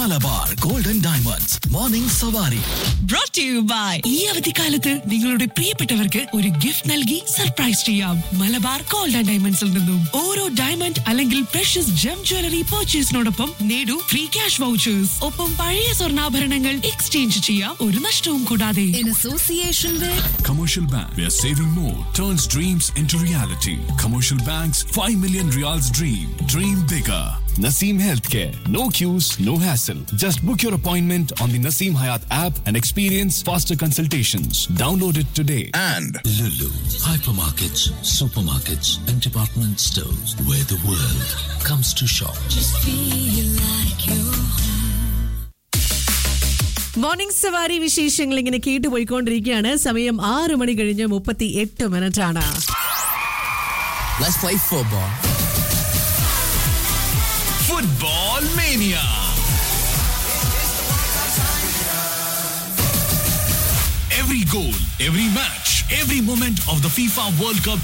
Malabar gold and diamonds morning Savari brought to you by ഈ അവധിക്കാലത്ത് നിങ്ങളുടെ പ്രിയപ്പെട്ടവർക്ക് ഒരു ഗിഫ്റ്റ് നൽകി സർപ്രൈസ് ചെയ്യാം മലബാർ ഗോൾഡ് ആൻഡ് ഡയമണ്ട്സിൽ നിന്നും ഓരോ ഡയമണ്ട് അല്ലെങ്കിൽ പ്രഷ്യസ് ജം ജ്വല്ലറി പർച്ചേസിനോടൊപ്പം നേടൂ ഫ്രീ ക്യാഷ് വൗച്ചേഴ്സ് ഒപ്പം പഴയ സ്വർണ്ണാഭരണങ്ങൾ എക്സ്ചേഞ്ച് ചെയ്യാം ഒരു നഷ്ടവും കൂടാതെ in association with Commercial Bank, where saving more turns dreams into reality. Commercial Bank's 5 million reals dream. Dream bigger. Naseem Healthcare. No queues, no hassle. Just book your appointment on the Naseem Hayat app and experience faster consultations. Download it today. and Lulu, hypermarkets, supermarkets, and department stores where the world comes to shop. Morning Savari വിശേഷങ്ങൾ ഇങ്ങനെ കേട്ടു പോയിക്കൊണ്ടിരിക്കുകയാണ് സമയം ആറ് മണി കഴിഞ്ഞ് മുപ്പത്തി എട്ട് minute ആണ് Let's play football. Football Mania. Every goal, every match, every moment of the FIFA World Cup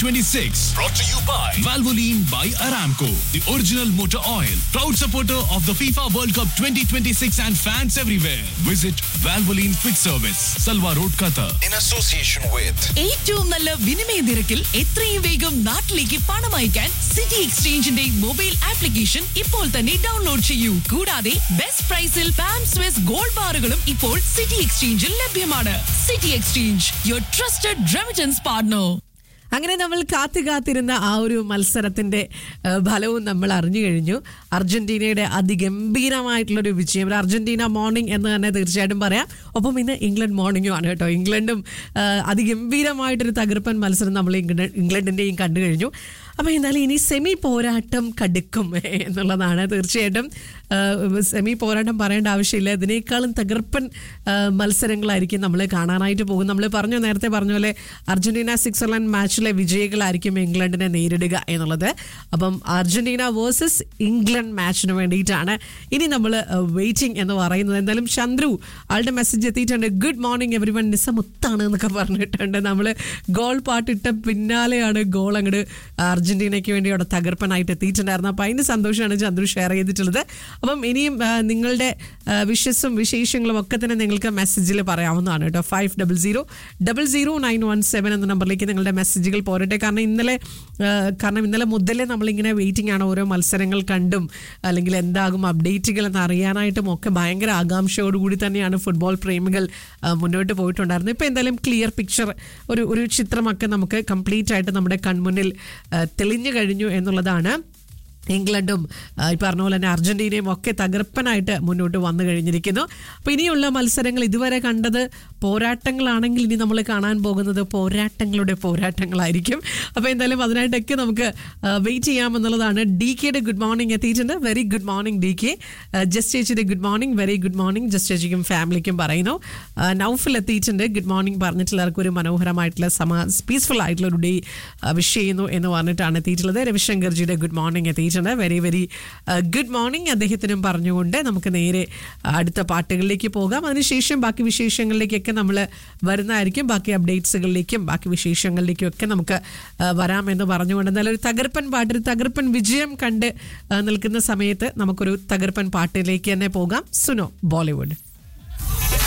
2026. Brought to you by Valvoline by Aramco, the original motor oil. Proud supporter of the FIFA World Cup 2026 and fans everywhere. Visit Valvoline Quick Service, Salwa Road, Qatar. in association with ഏറ്റവും നല്ല വിനിമയ നിരക്കിൽ എത്രയും വേഗം നാട്ടിലേക്ക് പണം അയക്കാൻ city എക്സ്ചേഞ്ചിന്റെ mobile application ഇപ്പോൾ തന്നെ ഡൗൺലോഡ് ചെയ്യൂ കൂടാതെ ബെസ്റ്റ് പ്രൈസിൽ പാം സ്വിസ് ഗോൾഡ് ബാറുകളും ഇപ്പോൾ സിറ്റി എക്സ്ചേഞ്ചിൽ ലഭ്യമാണ് city exchange your trusted remittance partner അങ്ങനെ നമ്മൾ കാത്തു കാത്തിരുന്ന ആ ഒരു മത്സരത്തിന്റെ ആ, ഫലവും നമ്മൾ അറിഞ്ഞു കഴിഞ്ഞു അർജന്റീനയുടെ അതിഗംഭീരമായിട്ടുള്ളൊരു വിജയം ഒരു അർജന്റീന മോർണിംഗ് എന്ന് തന്നെ തീർച്ചയായിട്ടും പറയാം ഒപ്പം ഇന്ന് ഇംഗ്ലണ്ട് മോർണിംഗും ആണ് കേട്ടോ ഇംഗ്ലണ്ടും ആ, അതിഗംഭീരമായിട്ടൊരു തകർപ്പൻ മത്സരം നമ്മൾ ഇംഗ്ലണ്ട് ഇംഗ്ലണ്ടിന്റെയും കണ്ടു കഴിഞ്ഞു അപ്പോൾ എന്തായാലും ഇനി സെമി പോരാട്ടം കടുക്കും എന്നുള്ളതാണ് തീർച്ചയായിട്ടും ആ, സെമി പോരാട്ടം പറയേണ്ട ആവശ്യമില്ല ഇതിനേക്കാളും തകർപ്പൻ ആ, മത്സരങ്ങളായിരിക്കും നമ്മൾ കാണാനായിട്ട് പോകും നമ്മൾ പറഞ്ഞു നേരത്തെ പറഞ്ഞ പോലെ അർജന്റീന സ്വിറ്റ്സർലൻഡ് മാച്ചിലെ വിജയികളായിരിക്കും ഇംഗ്ലണ്ടിനെ നേരിടുക എന്നുള്ളത് അപ്പം അർജന്റീന വേഴ്സസ് ഇംഗ്ലണ്ട് മാച്ചിന് വേണ്ടിയിട്ടാണ് ഇനി നമ്മൾ വെയിറ്റിംഗ് എന്ന് പറയുന്നത് എന്തായാലും ചന്ദ്രു ആളുടെ മെസ്സേജ് എത്തിയിട്ടുണ്ട് ഗുഡ് മോർണിംഗ് എവറി വൺ നിസ്സമുത്താണ് എന്നൊക്കെ പറഞ്ഞിട്ടുണ്ട് നമ്മൾ ഗോൾ പാട്ടിട്ട പിന്നാലെയാണ് ഗോൾ അങ്ങോട്ട് അർജന്റീനയ്ക്ക് വേണ്ടി അവിടെ തകർപ്പനായിട്ട് എത്തിയിട്ടുണ്ടായിരുന്നു അപ്പോൾ അതിൻ്റെ സന്തോഷമാണ് ചന്ദ്രു ഷെയർ ചെയ്തിട്ടുള്ളത് അപ്പം ഇനിയും ആ, നിങ്ങളുടെ വിഷസും വിശേഷങ്ങളും ഒക്കെ തന്നെ നിങ്ങൾക്ക് മെസ്സേജിൽ പറയാവുന്നതാണ് കേട്ടോ five double zero double zero nine one seven എന്ന നമ്പറിലേക്ക് നിങ്ങളുടെ മെസ്സേജുകൾ പോരട്ടെ കാരണം ഇന്നലെ ആ, കാരണം ഇന്നലെ മുതലേ നമ്മളിങ്ങനെ വെയിറ്റിംഗ് ആണ് ഓരോ മത്സരങ്ങൾ കണ്ടും അല്ലെങ്കിൽ എന്താകും അപ്ഡേറ്റുകൾ എന്ന് അറിയാനായിട്ടും ഒക്കെ ഭയങ്കര ആകാംക്ഷയോടുകൂടി തന്നെയാണ് ഫുട്ബോൾ പ്രേമികൾ ആ, മുന്നോട്ട് പോയിട്ടുണ്ടായിരുന്നത് ഇപ്പോൾ എന്തായാലും ക്ലിയർ പിക്ചർ ഒരു ഒരു ചിത്രമൊക്കെ നമുക്ക് കംപ്ലീറ്റ് ആയിട്ട് നമ്മുടെ കൺമുന്നിൽ ആ, തെളിഞ്ഞു കഴിഞ്ഞു എന്നുള്ളതാണ് ഇംഗ്ലണ്ടും ആ, ഈ പറഞ്ഞ പോലെ തന്നെ അർജന്റീനയും ഒക്കെ തകർപ്പനായിട്ട് മുന്നോട്ട് വന്നു കഴിഞ്ഞിരിക്കുന്നു അപ്പോൾ ഇനിയുള്ള മത്സരങ്ങൾ ഇതുവരെ കണ്ടത് പോരാട്ടങ്ങളാണെങ്കിൽ ഇനി നമ്മൾ കാണാൻ പോകുന്നത് പോരാട്ടങ്ങളുടെ പോരാട്ടങ്ങളായിരിക്കും അപ്പോൾ എന്തായാലും അതിനായിട്ടൊക്കെ നമുക്ക് വെയിറ്റ് ചെയ്യാമെന്നുള്ളതാണ് ഡി കെയുടെ ഗുഡ് മോർണിംഗ് എത്തിയിട്ടുണ്ട് very good morning D K just ചേച്ചിയുടെ good morning very good morning just ചേച്ചിക്കും ഫാമിലിക്കും പറയുന്നു ആ, നൗഫിൽ എത്തിയിട്ടുണ്ട് ഗുഡ് മോർണിംഗ് പറഞ്ഞിട്ടുള്ളവർക്ക് ഒരു മനോഹരമായിട്ടുള്ള സമാ പീസ്ഫുൾ ആയിട്ടുള്ള ഒരു ഡേ വിഷ് ചെയ്യുന്നു എന്ന് പറഞ്ഞിട്ടാണ് എത്തിയിട്ടുള്ളത് രവിശങ്കർജിയുടെ ഗുഡ് മോർണിംഗ് എത്തിയിട്ടുണ്ട് വെരി വെരി ഗുഡ് മോർണിംഗ് അദ്ദേഹത്തിനും പറഞ്ഞുകൊണ്ട് നമുക്ക് നേരെ അടുത്ത പാട്ടുകളിലേക്ക് പോകാം അതിനുശേഷം ബാക്കി വിശേഷങ്ങളിലേക്കൊക്കെ നമ്മൾ വരുന്നതായിരിക്കും ബാക്കി അപ്ഡേറ്റ്സുകളിലേക്കും ബാക്കി വിശേഷങ്ങളിലേക്കും ഒക്കെ നമുക്ക് ആ, വരാമെന്ന് പറഞ്ഞുകൊണ്ട് എന്തായാലും ഒരു തകർപ്പൻ പാട്ട് ഒരു തകർപ്പൻ വിജയം കണ്ട് ആ, നിൽക്കുന്ന സമയത്ത് നമുക്കൊരു തകർപ്പൻ പാട്ടിലേക്ക് തന്നെ പോകാം സുനോ ബോളിവുഡ്